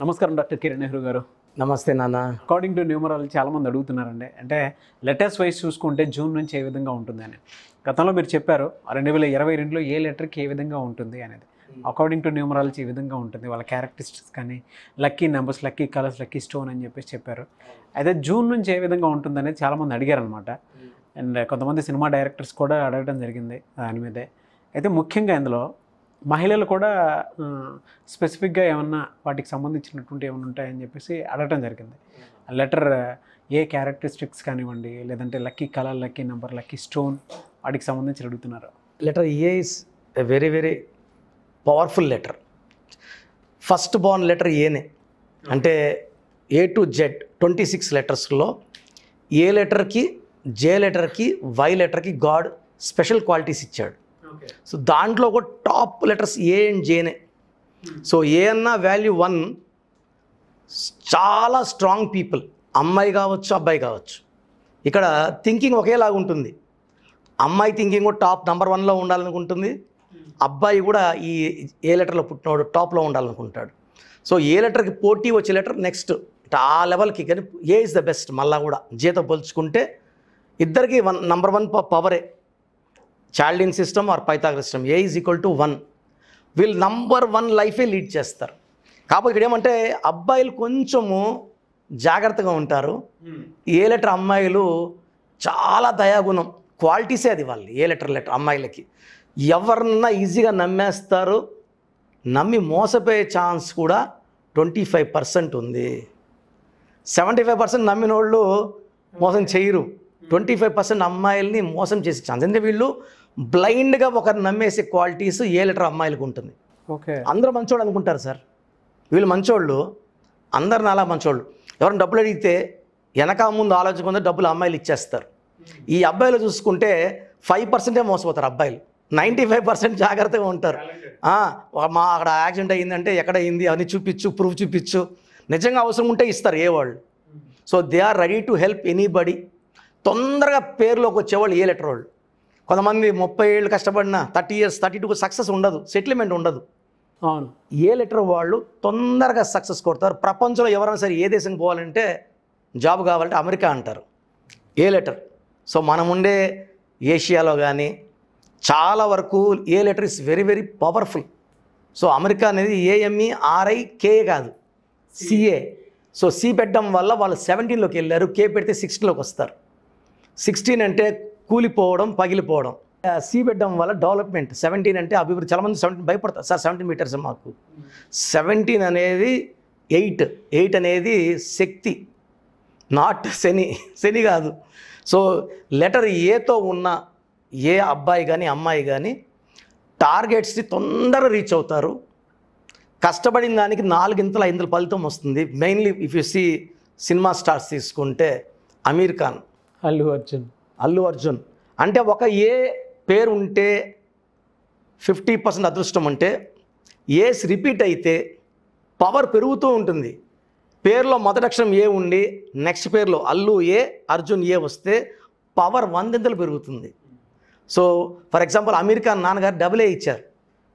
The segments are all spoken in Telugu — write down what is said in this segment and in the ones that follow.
నమస్కారం డాక్టర్ కిరణ్ నెహ్రూ గారు నమస్తే నాన్న అకార్డింగ్ టు న్యూమరాలజీ చాలామంది అడుగుతున్నారండి అంటే లెటర్స్ వైజ్ చూసుకుంటే జూన్ నుంచి ఏ విధంగా ఉంటుంది అని గతంలో మీరు చెప్పారు రెండు వేల ఇరవై రెండులో ఏ లెటర్కి ఏ విధంగా ఉంటుంది అనేది అకార్డింగ్ టు న్యూమరాలజీ ఈ విధంగా ఉంటుంది వాళ్ళ క్యారెక్టరిస్టిక్స్ కానీ lucky numbers lucky colours lucky stone అని చెప్పేసి చెప్పారు అయితే జూన్ నుంచి ఏ విధంగా ఉంటుంది అనేది చాలామంది అడిగారు అనమాట అండ్ కొంతమంది సినిమా డైరెక్టర్స్ కూడా అడగడం జరిగింది దాని మీదే అయితే ముఖ్యంగా ఇందులో మహిళలు కూడా స్పెసిఫిక్గా ఏమన్నా వాటికి సంబంధించినటువంటి ఏమైనా ఉంటాయని చెప్పేసి అడగటం జరిగింది లెటర్ ఏ క్యారెక్టరిస్టిక్స్ కానివ్వండి లేదంటే lucky colour lucky number lucky stone వాటికి సంబంధించి అడుగుతున్నారు letter A is a very very powerful letter first born letter ఏనే అంటే A to Z twenty six లెటర్స్లో ఏ లెటర్కి జే లెటర్కి వై లెటర్కి గాడ్ స్పెషల్ క్వాలిటీస్ ఇచ్చాడు సో దాంట్లో కూడా టాప్ లెటర్స్ ఏ అండ్ జేనే సో ఏ అన్న వాల్యూ వన్ చాలా స్ట్రాంగ్ పీపుల్ అమ్మాయి కావచ్చు అబ్బాయి కావచ్చు ఇక్కడ థింకింగ్ ఒకేలాగా ఉంటుంది అమ్మాయి థింకింగ్ కూడా టాప్ నెంబర్ వన్లో ఉండాలనుకుంటుంది అబ్బాయి కూడా ఈ ఏ లెటర్లో పుట్టినవాడు టాప్లో ఉండాలనుకుంటాడు సో ఏ లెటర్కి పోటీ వచ్చే లెటర్ నెక్స్ట్ ఆ లెవెల్కి కానీ ఏ ఇస్ ద బెస్ట్ మళ్ళా కూడా జేతో పోల్చుకుంటే ఇద్దరికి వన్ నంబర్ వన్ పవరే Chaldean system or Pythagoras system A is equal to one వీళ్ళు నంబర్ వన్ లైఫే లీడ్ చేస్తారు కాకపోతే ఇక్కడ ఏమంటే అబ్బాయిలు కొంచెము జాగ్రత్తగా ఉంటారు ఏ లెటర్ అమ్మాయిలు చాలా దయాగుణం క్వాలిటీసే అది వాళ్ళు ఏ లెటర్ లెటర్ అమ్మాయిలకి ఎవరినన్నా ఈజీగా నమ్మేస్తారు నమ్మి మోసపోయే ఛాన్స్ కూడా ట్వంటీ ఫైవ్ పర్సెంట్ ఉంది సెవెంటీ ఫైవ్ పర్సెంట్ నమ్మిన వాళ్ళు మోసం చేయరు ట్వంటీ ఫైవ్ పర్సెంట్ అమ్మాయిల్ని మోసం చేసే ఛాన్స్ ఎందుకంటే వీళ్ళు బ్లైండ్గా ఒకరు నమ్మేసే క్వాలిటీస్ ఏ లెటర్ అమ్మాయిలకు ఉంటుంది ఓకే అందరూ మంచోళ్ళు అనుకుంటారు సార్ వీళ్ళు మంచోళ్ళు అందరిని అలా మంచోళ్ళు ఎవరైనా డబ్బులు అడిగితే వెనక ముందు ఆలోచించకుండా డబ్బులు అమ్మాయిలు ఇచ్చేస్తారు ఈ అబ్బాయిలు చూసుకుంటే ఫైవ్ పర్సెంటే మోసపోతారు అబ్బాయిలు నైంటీ ఫైవ్ పర్సెంట్ జాగ్రత్తగా ఉంటారు ఆ, మా అక్కడ యాక్సిడెంట్ అయ్యిందంటే ఎక్కడ అయింది అని చూపించు ప్రూఫ్ చూపించు నిజంగా అవసరం ఉంటే ఇస్తారు ఏ వాళ్ళు so they are ready to help anybody తొందరగా పేరులోకి వచ్చేవాళ్ళు ఏ లెటర్ వాళ్ళు కొంతమంది ముప్పై ఏళ్ళు కష్టపడినా thirty years thirty two success ఉండదు సెటిల్మెంట్ ఉండదు అవును ఏ లెటర్ వాళ్ళు తొందరగా సక్సెస్ కొడతారు ప్రపంచంలో ఎవరైనా సరే ఏ దేశం పోవాలంటే జాబ్ కావాలంటే అమెరికా అంటారు ఏ లెటర్ సో మనం ఉండే ఏషియాలో కానీ చాలా వరకు A letter is very very powerful so America అనేది ఏఎంఈ ఆర్ఐ కే కాదు సిఏ సో సి పెట్టడం వల్ల వాళ్ళు సెవెంటీన్లోకి వెళ్ళారు కే పెడితే సిక్స్టీన్లోకి వస్తారు సిక్స్టీన్ అంటే కూలిపోవడం పగిలిపోవడం సి పెట్టడం వల్ల డెవలప్మెంట్ సెవెంటీన్ అంటే అభివృద్ధి చాలామంది సెవెంటీన్ భయపడతారు సార్ సెవెంటీన్ మీటర్స్ మాకు సెవెంటీన్ అనేది ఎయిట్ ఎయిట్ అనేది శక్తి నాట్ శని శని కాదు సో లెటర్ ఏతో ఉన్న ఏ అబ్బాయి కానీ అమ్మాయి కానీ టార్గెట్స్ని తొందరగా రీచ్ అవుతారు కష్టపడిన దానికి నాలుగింతలు ఐదుల ఫలితం వస్తుంది mainly if you see cinema stars తీసుకుంటే అమీర్ ఖాన్ అల్లు అర్జున్ అల్లు అర్జున్ అంటే ఒక ఏ పేరు ఉంటే ఫిఫ్టీ పర్సెంట్ అదృష్టం ఉంటే ఏస్ రిపీట్ అయితే పవర్ పెరుగుతూ ఉంటుంది పేరులో మొదటి అక్షరం ఏ ఉండి నెక్స్ట్ పేరులో అల్లు ఏ అర్జున్ ఏ వస్తే పవర్ వందెంతలు పెరుగుతుంది so for example Aamir Khan నాన్నగారు డబుల్ ఏ ఇచ్చారు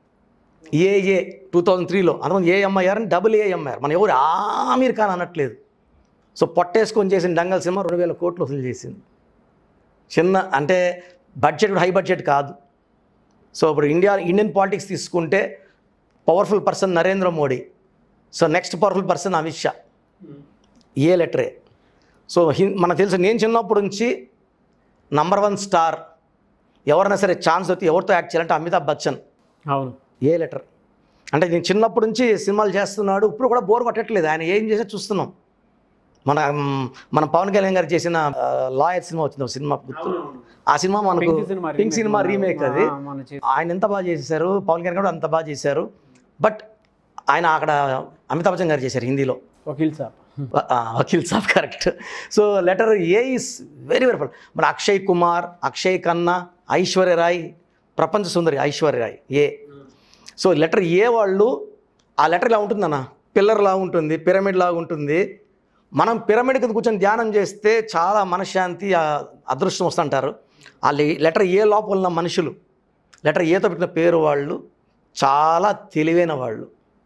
ఏఏ టూ థౌజండ్ త్రీలో అంతమంది ఏ అమ్మాయి డబుల్ ఏ అమ్మారు మనం ఎవరు ఆమీర్ ఖాన్ అనట్లేదు సో పొట్టేసుకొని చేసిన డంగల్ సినిమా రెండు వేల కోట్లు వసూలు చేసింది చిన్న అంటే బడ్జెట్ కూడా హై బడ్జెట్ కాదు సో ఇప్పుడు ఇండియా ఇండియన్ పాలిటిక్స్ తీసుకుంటే powerful person Narendra Modi so next powerful person Amit Shah A లెటరే సో హిం మనకు తెలుసు నేను చిన్నప్పటి నుంచి నంబర్ వన్ స్టార్ ఎవరైనా సరే ఛాన్స్ వస్తే ఎవరితో యాక్ట్ చేయాలంటే అమితాబ్ బచ్చన్ అవును ఏ లెటర్ అంటే నేను చిన్నప్పటి నుంచి సినిమాలు చేస్తున్నాడు ఇప్పుడు కూడా బోర్ కొట్టట్లేదు ఆయన ఏం చేసా చూస్తున్నాం మన మ్, మన పవన్ కళ్యాణ్ గారు చేసిన లాయర్ సినిమా వచ్చింది ఒక సినిమా గుర్తు ఆ సినిమా మనకు Pink cinema Pink cinema remake అది ఆ, మన చే- ఆయన ఎంత బాగా చేశారు పవన్ కళ్యాణ్ కూడా అంత బాగా చేశారు బట్ ఆయన అక్కడ అమితాబ్ బచ్చన్ గారు చేశారు హిందీలో వకీల్ సాబ్ ఆ, Vakeel Saab correct so letter A is very very మరి అక్షయ్ కుమార్ అక్షయ్ ఖన్నా ఐశ్వర్య రాయ్ ప్రపంచ సుందరి Aishwarya Rai A so letter A వాళ్ళు ఆ లెటర్ ఇలా ఉంటుందన్న పిల్లర్ లాగా ఉంటుంది పిరమిడ్ లాగా ఉంటుంది మనం పిరమిడ్ కింద కూర్చొని ధ్యానం చేస్తే చాలా మనశ్శాంతి ఆ అదృష్టం వస్తుంటారు ఆ లెటర్ ఏ లోపల ఉన్న మనుషులు లెటర్ ఏతో పెట్టిన పేరు వాళ్ళు చాలా తెలివైన వాళ్ళు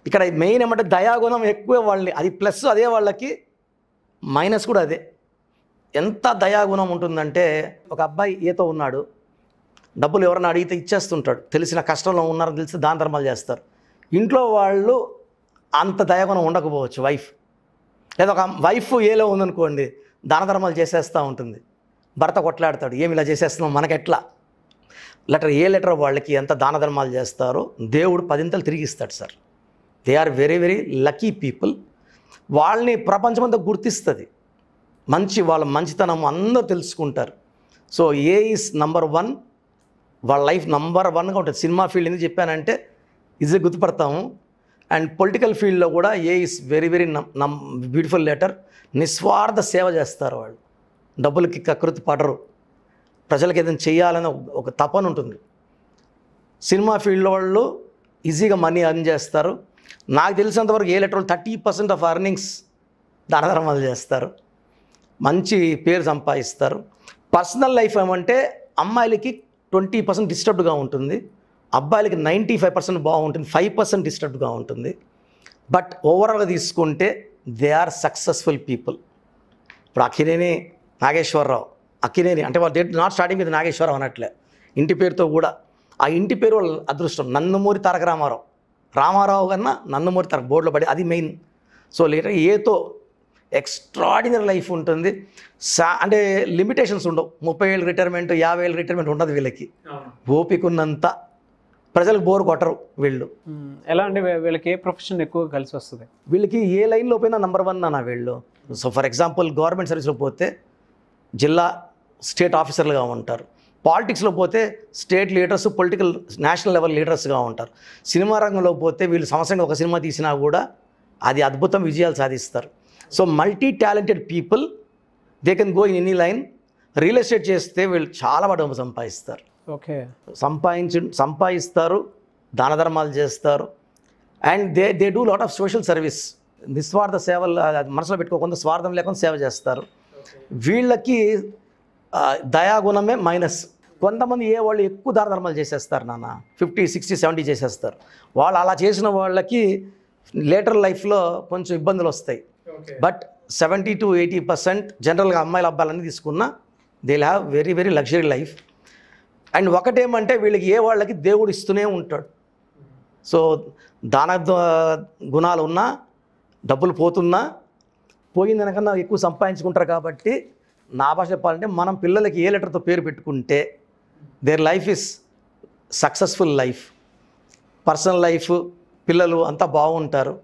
ఇక్కడ మెయిన్ ఏమంటే దయాగుణం ఎక్కువ వాళ్ళని అది ప్లస్ అదే వాళ్ళకి మైనస్ కూడా అదే ఎంత దయాగుణం ఉంటుందంటే ఒక అబ్బాయి ఏతో ఉన్నాడు డబ్బులు ఎవరైనా అడిగితే ఇచ్చేస్తుంటాడు తెలిసిన కష్టంలో ఉన్నారని తెలిసి దాన ధర్మాలు చేస్తారు ఇంట్లో వాళ్ళు అంత దయాగుణం ఉండకపోవచ్చు వైఫ్ లేదా ఒక వైఫ్ ఏలో ఉందనుకోండి దాన ధర్మాలు చేసేస్తూ ఉంటుంది భర్త కొట్లాడతాడు ఏమి ఇలా చేసేస్తున్నాం మనకెట్లా లెటర్ ఏ లెటర్ వాళ్ళకి ఎంత దాన ధర్మాలు చేస్తారో దేవుడు పదింతలు తిరిగి ఇస్తాడు sir they are very very lucky people వాళ్ళని ప్రపంచమంతా గుర్తిస్తుంది మంచి వాళ్ళ మంచితనం అందరూ తెలుసుకుంటారు so A is number one వాళ్ళ లైఫ్ నంబర్ వన్గా ఉంటుంది సినిమా ఫీల్డ్ ఎందుకు చెప్పానంటే ఈజీ గుర్తుపడతాము అండ్ పొలిటికల్ ఫీల్డ్లో కూడా ఏ ఇస్ వెరీ వెరీ నమ్ బ్యూటిఫుల్ లెటర్ నిస్వార్థ సేవ చేస్తారు వాళ్ళు డబ్బులకి కకృతి పడరు ప్రజలకు ఏదైనా చేయాలని ఒక- ఒక తపన ఉంటుంది సినిమా ఫీల్డ్ వాళ్ళు ఈజీగా మనీ అర్న్ చేస్తారు నాకు తెలిసినంతవరకు A letter thirty percent of earnings దానధర్మాలు చేస్తారు మంచి పేరు సంపాదిస్తారు పర్సనల్ లైఫ్ ఏమంటే అమ్మాయిలకి ట్వంటీ పర్సెంట్ డిస్టర్బ్డ్గా ఉంటుంది అబ్బాయిలకి నైంటీ ఫైవ్ పర్సెంట్ బాగుంటుంది ఫైవ్ పర్సెంట్ డిస్టర్బ్డ్గా ఉంటుంది బట్ ఓవరాల్గా తీసుకుంటే దే ఆర్ సక్సెస్ఫుల్ పీపుల్ ఇప్పుడు అక్కినేని నాగేశ్వరరావు అక్కినేని అంటే వాళ్ళు date not starting with Nageswararao అనట్లే ఇంటి పేరుతో కూడా ఆ ఇంటి పేరు వాళ్ళ అదృష్టం నందమూరి తారక రామారావు రామారావు కన్నా నందమూరి తారక బోర్డులో పడి అది మెయిన్ సో లేటర్ ఏతో ఎక్స్ట్రాడినరీ లైఫ్ ఉంటుంది సా అంటే లిమిటేషన్స్ ఉండవు ముప్పై ఏళ్ళు రిటైర్మెంట్ యాభై ఏళ్ళు రిటైర్మెంట్ ఉండదు వీళ్ళకి ఓపిక ఉన్నంత ప్రజలకు బోర్ కొట్టరు వీళ్ళు మ్మ్. ఎలా అండి వీ- వీళ్ళకి ఏ ప్రొఫెషన్ ఎక్కువగా కలిసి వస్తుంది వీళ్ళకి ఏ లైన్లో పోయినా నంబర్ వన్ అన్న వీళ్ళు సో ఫర్ ఎగ్జాంపుల్ గవర్నమెంట్ సర్వీస్లో పోతే జిల్లా స్టేట్ ఆఫీసర్లుగా ఉంటారు పాలిటిక్స్లో పోతే state leaders political national level లీడర్స్గా ఉంటారు సినిమా రంగంలో పోతే వీళ్ళు సంవత్సరంగా ఒక సినిమా తీసినా కూడా అది అద్భుతం విజయాలు సాధిస్తారు so multi talented people they can go in any line real estate చేస్తే వీళ్ళు చాలా బాగా డబ్బు సంపాదిస్తారు ఓకే సంపాదించి సంపాదిస్తారు దాన ధర్మాలు చేస్తారు and they they do lot of social service నిస్వార్థ సేవలు అది మనసులో పెట్టుకోకుండా స్వార్థం లేకుండా సేవ చేస్తారు వీళ్ళకి ఆ, దయాగుణమే మైనస్ కొంతమంది ఏ వాళ్ళు ఎక్కువ దాన ధర్మాలు చేసేస్తారు నాన్న ఫిఫ్టీ సిక్స్టీ సెవెంటీ చేసేస్తారు వాళ్ళు అలా చేసిన వాళ్ళకి లేటర్ లైఫ్లో కొంచెం ఇబ్బందులు వస్తాయి but seventy to eighty percent జనరల్గా అమ్మాయిల అబ్బాయిలన్నీ తీసుకున్నా they have very very luxury life and ఒకటేమంటే వీళ్ళకి ఏ వాళ్ళకి దేవుడు ఇస్తూనే ఉంటాడు సో దాన ద- గుణాలు ఉన్నా డబ్బులు పోతున్నా పోయిందనకన్నా ఎక్కువ సంపాదించుకుంటారు కాబట్టి నా భాష చెప్పాలంటే మనం పిల్లలకి ఏ లెటర్తో పేరు పెట్టుకుంటే their life is successful life personal life పిల్లలు అంతా బాగుంటారు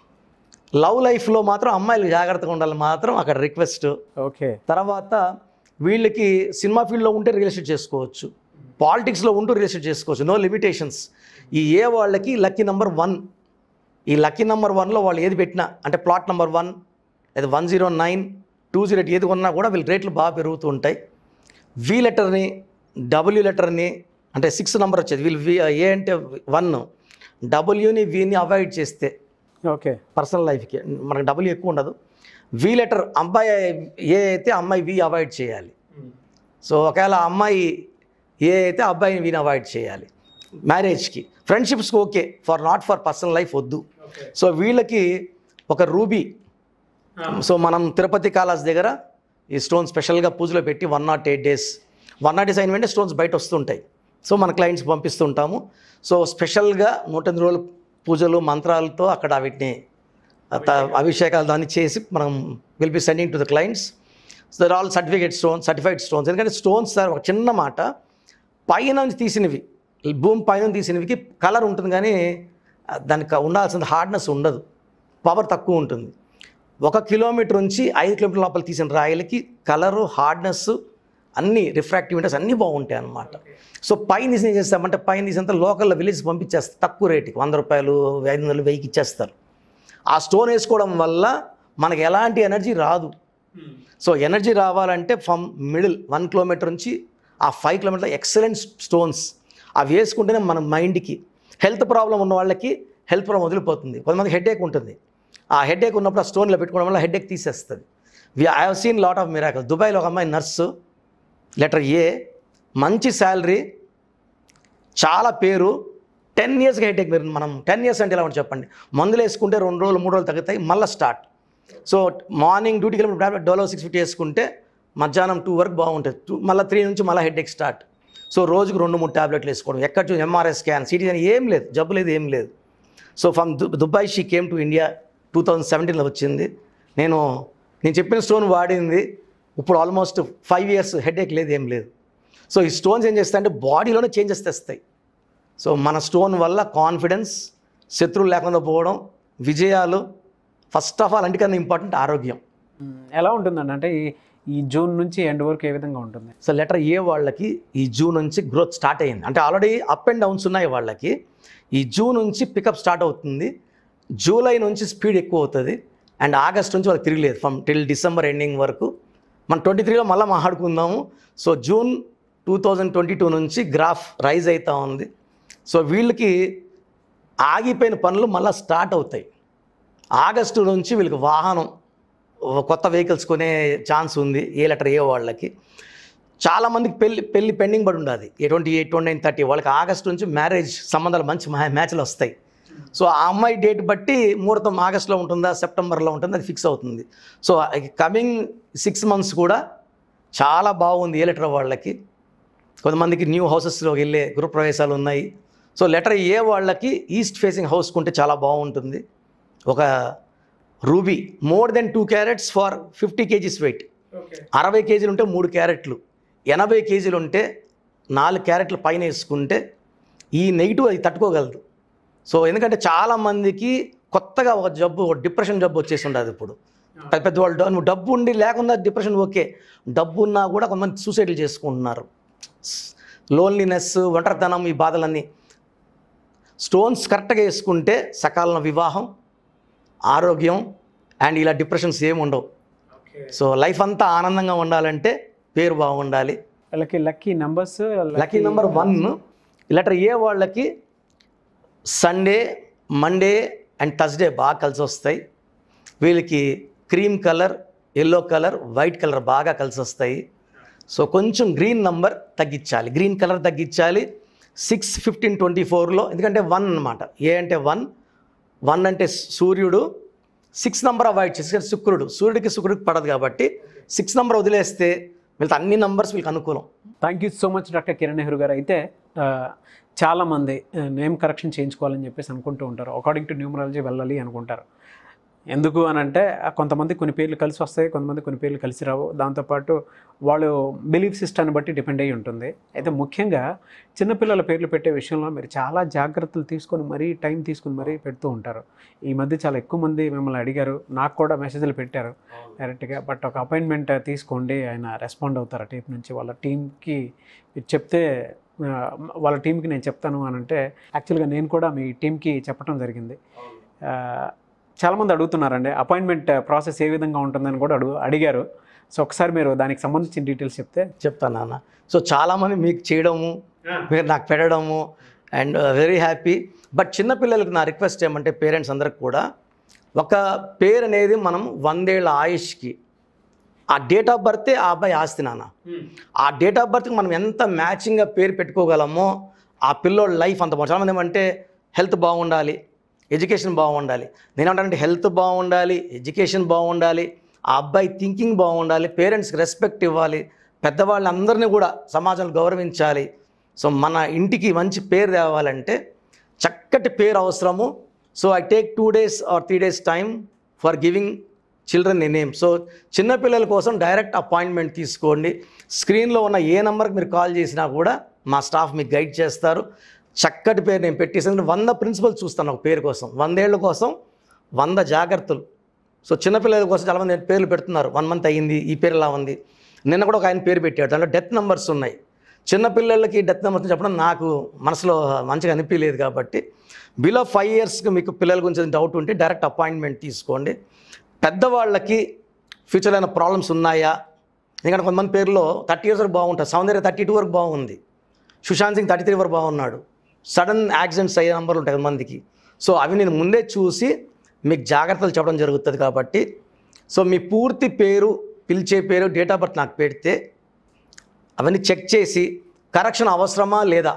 లవ్ లైఫ్లో మాత్రం అమ్మాయిలు జాగ్రత్తగా ఉండాలి మాత్రం అక్కడ రిక్వెస్ట్ ఓకే తర్వాత వీళ్ళకి సినిమా ఫీల్డ్లో ఉంటే రిలేషన్ చేసుకోవచ్చు పాలిటిక్స్లో ఉంటూ రిలేషన్ చేసుకోవచ్చు నో లిమిటేషన్స్ ఈ ఏ వాళ్ళకి లక్కీ నెంబర్ వన్ ఈ లక్కీ నెంబర్ వన్లో వాళ్ళు ఏది పెట్టినా అంటే ప్లాట్ నెంబర్ వన్ లేదా one zero nine two zero eight ఏది కొన్నా కూడా వీళ్ళ రేట్లు బాగా పెరుగుతూ ఉంటాయి వి లెటర్ని డబ్ల్యూ లెటర్ని అంటే సిక్స్ నెంబర్ వచ్చేది వీళ్ళు వి ఏ అంటే వన్ డబ్ల్యూని వీని అవాయిడ్ చేస్తే ఓకే పర్సనల్ లైఫ్కి మనకు డబ్బులు ఎక్కువ ఉండదు వి లెటర్ అబ్బాయి ఏ అయితే అమ్మాయి వి అవాయిడ్ చేయాలి సో ఒకవేళ అమ్మాయి ఏ అయితే అబ్బాయిని వీని అవాయిడ్ చేయాలి మ్యారేజ్కి ఫ్రెండ్షిప్స్కి okay for not for personal life వద్దు సో వీళ్ళకి ఒక రూబీ సో మనం తిరుపతి కాలాస్ దగ్గర ఈ స్టోన్ స్పెషల్గా పూజలో పెట్టి one not eight days one not days అయిన వెంటనే స్టోన్స్ బయట వస్తుంటాయి సో మన క్లయింట్స్ పంపిస్తుంటాము సో స్పెషల్గా నూట ఎనిమిది రోజులు పూజలు మంత్రాలతో అక్కడ వీటిని త- అభిషేకాలు దాన్ని చేసి మనం will be sending to the clients so they're all certificate stones certified stones ఎందుకంటే స్టోన్స్ సార్ ఒక చిన్న మాట పైన నుంచి తీసినవి భూమి పైన తీసినవికి కలర్ ఉంటుంది కానీ ఆ, దానికి ఉండాల్సిన హార్డ్నెస్ ఉండదు పవర్ తక్కువ ఉంటుంది ఒక కిలోమీటర్ నుంచి ఐదు కిలోమీటర్ లోపల తీసిన రాయలకి కలరు హార్డ్నెస్ అన్ని రిఫ్రాక్టివ్ ఇండెక్స్ అన్నీ బాగుంటాయి అన్నమాట సో పైన తీసి ఏం చేస్తామంటే పైన తీసినంత లోకల్లో విలేజ్ పంపించేస్తారు తక్కువ రేటుకి వంద రూపాయలు ఐదు వందలు వెయ్యికి ఇచ్చేస్తారు ఆ స్టోన్ వేసుకోవడం వల్ల మనకి ఎలాంటి ఎనర్జీ రాదు సో ఎనర్జీ రావాలంటే ఫ్రమ్ మిడిల్ వన్ కిలోమీటర్ నుంచి ఆ ఫైవ్ కిలోమీటర్ ఎక్సలెంట్ స్టోన్స్ అవి వేసుకుంటేనే మన మైండ్కి హెల్త్ ప్రాబ్లం ఉన్న వాళ్ళకి హెల్త్ ప్రాబ్లం వదిలిపోతుంది కొంతమంది హెడేక్ ఉంటుంది ఆ హెడేక్ ఉన్నప్పుడు ఆ స్టోన్లో పెట్టుకోవడం వల్ల హెడేక్ తీసేస్తుంది we I have seen lot of miracle దుబాయ్లో ఒక అమ్మాయి నర్సు లెటర్ ఏ మంచి శాలరీ చాలా పేరు టెన్ ఇయర్స్కి హెడేక్ మీరు మనం టెన్ ఇయర్స్ అంటే ఎలా ఉంటుంది చెప్పండి మందులు వేసుకుంటే రెండు రోజులు మూడు రోజులు తగ్గుతాయి మళ్ళీ స్టార్ట్ సో మార్నింగ్ డ్యూటీకి వెళ్ళిన టాబ్లెట్ డోలో సిక్స్ ఫిఫ్టీ వేసుకుంటే మధ్యాహ్నం టూ వరకు బాగుంటుంది టూ మళ్ళీ త్రీ నుంచి మళ్ళీ హెడేక్ స్టార్ట్ సో రోజుకు రెండు మూడు టాబ్లెట్లు వేసుకోవడం ఎక్కడ చూసి ఎంఆర్ఐ స్కాన్ సిటీ స్కాన్ ఏం లేదు జబ్బు లేదు ఏం లేదు so from Dubai she came to India two thousand సెవెంటీన్లో వచ్చింది నేను నేను చెప్పిన స్టోన్ వాడింది ఇప్పుడు ఆల్మోస్ట్ ఫైవ్ ఇయర్స్ హెడేక్ లేదు ఏం లేదు సో ఈ స్టోన్స్ ఏం చేస్తాయంటే బాడీలోనే చేంజెస్ తెస్తాయి సో మన స్టోన్ వల్ల కాన్ఫిడెన్స్ శత్రువులు లేకుండా పోవడం విజయాలు ఫస్ట్ ఆఫ్ ఆల్ అంటికన్నా ఇంపార్టెంట్ ఆరోగ్యం మ్మ్. ఎలా ఉంటుందండి అంటే ఈ ఈ జూన్ నుంచి ఎండ్ వరకు ఏ విధంగా ఉంటుంది సో లెటర్ ఏ వాళ్ళకి ఈ జూన్ నుంచి గ్రోత్ స్టార్ట్ అయ్యింది అంటే ఆల్రెడీ అప్ అండ్ డౌన్స్ ఉన్నాయి వాళ్ళకి ఈ జూన్ నుంచి పికప్ స్టార్ట్ అవుతుంది జూలై నుంచి స్పీడ్ ఎక్కువ అవుతుంది అండ్ ఆగస్ట్ నుంచి వాళ్ళకి తిరగలేదు ఫ్రమ్ టిల్ డిసెంబర్ ఎండింగ్ వరకు మనం ట్వంటీ త్రీలో మళ్ళీ మాట్లాడుకుందాము so June two thousand twenty two నుంచి గ్రాఫ్ రైజ్ అవుతూ ఉంది సో వీళ్ళకి ఆగిపోయిన పనులు మళ్ళీ స్టార్ట్ అవుతాయి ఆగస్టు నుంచి వీళ్ళకి వాహనం కొత్త వెహికల్స్ కొనే ఛాన్స్ ఉంది ఏ లెటర్ ఏ వాళ్ళకి చాలామందికి పెళ్లి పెళ్లి పెండింగ్ పడి ఉండదు twenty eight twenty nine thirty వాళ్ళకి ఆగస్ట్ నుంచి మ్యారేజ్ సంబంధాలు మంచి మ్యా- మ్యాచ్లు వస్తాయి సో ఆ అమ్మాయి డేట్ బట్టి ముహూర్తం ఆగస్ట్లో ఉంటుందా సెప్టెంబర్లో ఉంటుందా అది ఫిక్స్ అవుతుంది సో కమింగ్ సిక్స్ మంత్స్ కూడా చాలా బాగుంది ఏ లెటర్ వాళ్ళకి కొంతమందికి న్యూ హౌసెస్లోకి వెళ్ళే గృహప్రవేశాలు ఉన్నాయి సో లెటర్ ఏ వాళ్ళకి ఈస్ట్ ఫేసింగ్ హౌస్ కొంటే చాలా బాగుంటుంది ఒక ruby more than two carats for fifty KGs weight అరవై కేజీలు ఉంటే మూడు క్యారెట్లు ఎనభై కేజీలు ఉంటే నాలుగు క్యారెట్లు పైన వేసుకుంటే ఈ నెగిటివ్ అది తట్టుకోగలదు సో ఎందుకంటే చాలామందికి కొత్తగా ఒక జబ్బు ఒక డిప్రెషన్ జబ్బు వచ్చేసి ఉండదు ఇప్పుడు పెద్ద పెద్ద వాళ్ళు డ- నువ్వు డబ్బు ఉండి లేకుండా డిప్రెషన్ ఓకే డబ్బు ఉన్నా కూడా కొంతమంది సూసైడ్లు చేసుకుంటున్నారు లోన్లీనెస్ ఒంటరితనం ఈ బాధలన్నీ స్టోన్స్ కరెక్ట్గా వేసుకుంటే సకాలంలో వివాహం ఆరోగ్యం అండ్ ఇలా డిప్రెషన్స్ ఏమి ఉండవు సో లైఫ్ అంతా ఆనందంగా ఉండాలంటే పేరు బాగుండాలి వాళ్ళకి lucky numbers lucky number one letter A వాళ్ళకి సండే మండే అండ్ థర్స్డే బాగా కలిసి వస్తాయి వీళ్ళకి cream colour yellow colour white colour బాగా కలిసి వస్తాయి సో కొంచెం గ్రీన్ నంబర్ తగ్గించాలి గ్రీన్ కలర్ తగ్గించాలి సిక్స్ ఫిఫ్టీన్ ట్వంటీ ఫోర్లో ఎందుకంటే వన్ అన్నమాట ఏ అంటే వన్ వన్ అంటే సూర్యుడు సిక్స్ నెంబర్ అవాయిడ్ చేసి శుక్రుడు సూర్యుడికి శుక్రుడికి పడదు కాబట్టి సిక్స్ నెంబర్ వదిలేస్తే వీళ్ళకి అన్ని నంబర్స్ వీళ్ళకి అనుకూలం thank you so much doctor Kiran Nehru garu అయితే ఆ, చాలామంది నేమ్ కరెక్షన్ చేయించుకోవాలని చెప్పేసి అనుకుంటూ ఉంటారు అకార్డింగ్ టు న్యూమరాలజీ వెళ్ళాలి అనుకుంటారు ఎందుకు అని అంటే ఆ, కొంతమంది కొన్ని పేర్లు కలిసి వస్తాయి కొంతమంది కొన్ని పేర్లు కలిసి రావు దాంతోపాటు వాళ్ళు బిలీఫ్ సిస్టాన్ని బట్టి డిపెండ్ అయ్యి ఉంటుంది అయితే ముఖ్యంగా చిన్నపిల్లల పేర్లు పెట్టే విషయంలో మీరు చాలా జాగ్రత్తలు తీసుకొని మరీ టైం తీసుకొని మరీ పెడుతూ ఉంటారు ఈ మధ్య చాలా ఎక్కువ మంది మిమ్మల్ని అడిగారు నాకు కూడా మెసేజ్లు పెట్టారు డైరెక్ట్గా బట్ ఒక అపాయింట్మెంట్ తీసుకోండి ఆయన రెస్పాండ్ అవుతారు టీం నుంచి వాళ్ళ టీంకి మీరు చెప్తే ఆ, వాళ్ళ టీంకి నేను చెప్తాను అని అంటే యాక్చువల్గా నేను కూడా మీ టీంకి చెప్పడం జరిగింది ఆ, చాలామంది అడుగుతున్నారండి అపాయింట్మెంట్ ప్రాసెస్ ఏ విధంగా ఉంటుందని కూడా అడుగు అడిగారు సో ఒకసారి మీరు దానికి సంబంధించిన డీటెయిల్స్ చెప్తే చెప్తాను నాన్న సో చాలామంది మీకు చేయడము మీరు నాకు పెట్టడము అండ్ వెరీ హ్యాపీ బట్ చిన్నపిల్లలకి నా రిక్వెస్ట్ ఏమంటే పేరెంట్స్ అందరికి కూడా ఒక పేరు అనేది మనం వందేళ్ల ఆయుష్కి ఆ డేట్ ఆఫ్ బర్తే ఆ అబ్బాయి ఆస్తి నాన్న ఆ డేట్ ఆఫ్ బర్త్కి మనం ఎంత మ్యాచింగ్గా పేరు పెట్టుకోగలమో ఆ పిల్లోడి లైఫ్ అంత బాగుంది చాలామంది ఏమంటే హెల్త్ బాగుండాలి ఎడ్యుకేషన్ బాగుండాలి నేనేమంటానంటే హెల్త్ బాగుండాలి ఎడ్యుకేషన్ బాగుండాలి ఆ అబ్బాయి థింకింగ్ బాగుండాలి పేరెంట్స్కి రెస్పెక్ట్ ఇవ్వాలి పెద్దవాళ్ళందరినీ కూడా సమాజంలో గౌరవించాలి సో మన ఇంటికి మంచి పేరు తేవాలంటే చక్కటి పేరు అవసరము so I take two days or three days time for giving children a name so చిన్నపిల్లల కోసం డైరెక్ట్ అపాయింట్మెంట్ తీసుకోండి స్క్రీన్లో ఉన్న ఏ నెంబర్కి మీరు కాల్ చేసినా కూడా మా స్టాఫ్ మీకు గైడ్ చేస్తారు చక్కటి పేరు నేను పెట్టేసాను వంద ప్రిన్సిపల్స్ చూస్తాను ఒక పేరు కోసం వందేళ్ల కోసం వంద జాగ్రత్తలు సో చిన్నపిల్లల కోసం చాలామంది పేర్లు పెడుతున్నారు వన్ మంత్ అయ్యింది ఈ పేరు ఇలా ఉంది నిన్న కూడా ఒక ఆయన పేరు పెట్టాడు దాంట్లో డెత్ నెంబర్స్ ఉన్నాయి చిన్నపిల్లలకి డెత్ నెంబర్స్ చెప్పడం నాకు మనసులో మంచిగా అనిపించలేదు కాబట్టి బిలో ఫైవ్ ఇయర్స్కి మీకు పిల్లల గురించి డౌట్ ఉంటే డైరెక్ట్ అపాయింట్మెంట్ తీసుకోండి పెద్దవాళ్ళకి ఫ్యూచర్లో ఏమైనా ప్రాబ్లమ్స్ ఉన్నాయా ఎందుకంటే కొంతమంది పేర్లో థర్టీ ఇయర్స్ వరకు బాగుంటుంది సౌందర్య థర్టీ టూ వరకు బాగుంది సుశాంత్ సింగ్ థర్టీ త్రీ వరకు బాగున్నాడు సడన్ యాక్సిడెంట్స్ అయ్యే నెంబర్లు ఉంటాయి కొంతమందికి సో అవి నేను ముందే చూసి మీకు జాగ్రత్తలు చెప్పడం జరుగుతుంది కాబట్టి సో మీ పూర్తి పేరు పిలిచే పేరు డేట్ ఆఫ్ బర్త్ నాకు పెడితే అవన్నీ చెక్ చేసి కరెక్షన్ అవసరమా లేదా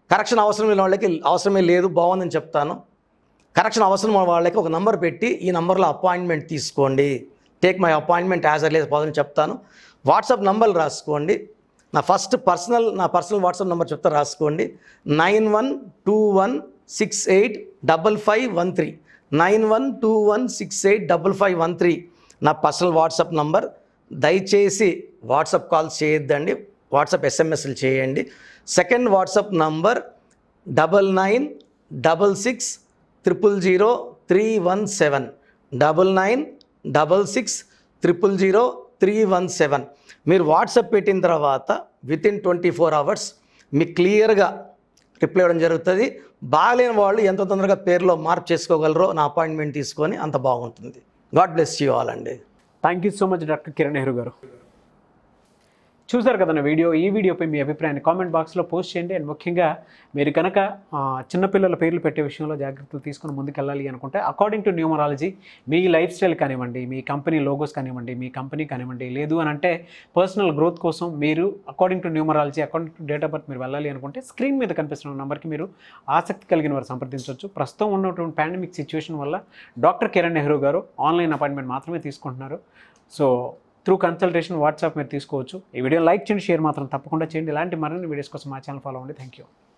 కరెక్షన్ అవసరం లేని వాళ్ళకి అవసరమే లేదు బాగుందని చెప్తాను కరెక్షన్ అవసరం ఉన్న వాళ్ళకి ఒక నంబర్ పెట్టి ఈ నంబర్లో అపాయింట్మెంట్ తీసుకోండి take my appointment as early positive చెప్తాను వాట్సాప్ నంబర్ రాసుకోండి నా ఫస్ట్ పర్సనల్ నా పర్సనల్ వాట్సాప్ నెంబర్ చెప్తా రాసుకోండి nine one two one six eight double five one three nine one two one six eight double five one three నా పర్సనల్ వాట్సాప్ నంబర్ దయచేసి వాట్సాప్ కాల్స్ చేయొద్దండి వాట్సాప్ ఎస్ఎంఎస్లు చేయండి second WhatsApp number double nine double six triple zero three one seven double nine double six triple zero three one seven మీరు వాట్సాప్ పెట్టిన తర్వాత within twenty four hours మీకు క్లియర్గా రిప్లై ఇవ్వడం జరుగుతుంది బాగలేని వాళ్ళు ఎంత తొందరగా పేరులో మార్పు చేసుకోగలరో నా అపాయింట్మెంట్ తీసుకొని అంత బాగుంటుంది గాడ్ బ్లెస్ యూ ఆల్ అండి thank you so much doctor Kiran Nehru garu చూసారు కదన్న వీడియో ఈ వీడియోపై మీ అభిప్రాయాన్ని కామెంట్ బాక్స్లో పోస్ట్ చేయండి అండ్ ముఖ్యంగా మీరు కనుక ఆ, చిన్నపిల్లల పేర్లు పెట్టే విషయంలో జాగ్రత్తలు తీసుకుని ముందుకెళ్ళాలి అనుకుంటే అకార్డింగ్ టు న్యూమరాలజీ మీ లైఫ్ స్టైల్ కానివ్వండి మీ కంపెనీ లోగోస్ కానివ్వండి మీ కంపెనీ కానివ్వండి లేదు అని అంటే పర్సనల్ గ్రోత్ కోసం మీరు according to numerology according to date of birth మీరు వెళ్ళాలి అనుకుంటే స్క్రీన్ మీద కనిపిస్తున్న నెంబర్కి మీరు ఆసక్తి కలిగిన వారు సంప్రదించవచ్చు ప్రస్తుతం ఉన్నటువంటి పాండమిక్ సిచ్యువేషన్ వల్ల doctor Kiran Nehru garu online appointment మాత్రమే తీసుకుంటున్నారు సో త్రూ కన్సల్టేషన్ వాట్సాప్ మీరు తీసుకోవచ్చు ఈ వీడియో లైక్ చేయండి షేర్ మాత్రం తప్పకుండా చేయండి ఇలాంటి మరిన్ని వీడియోస్ కోసం మా ఛానల్ ఫాలో అవ్వండి థ్యాంక్ యూ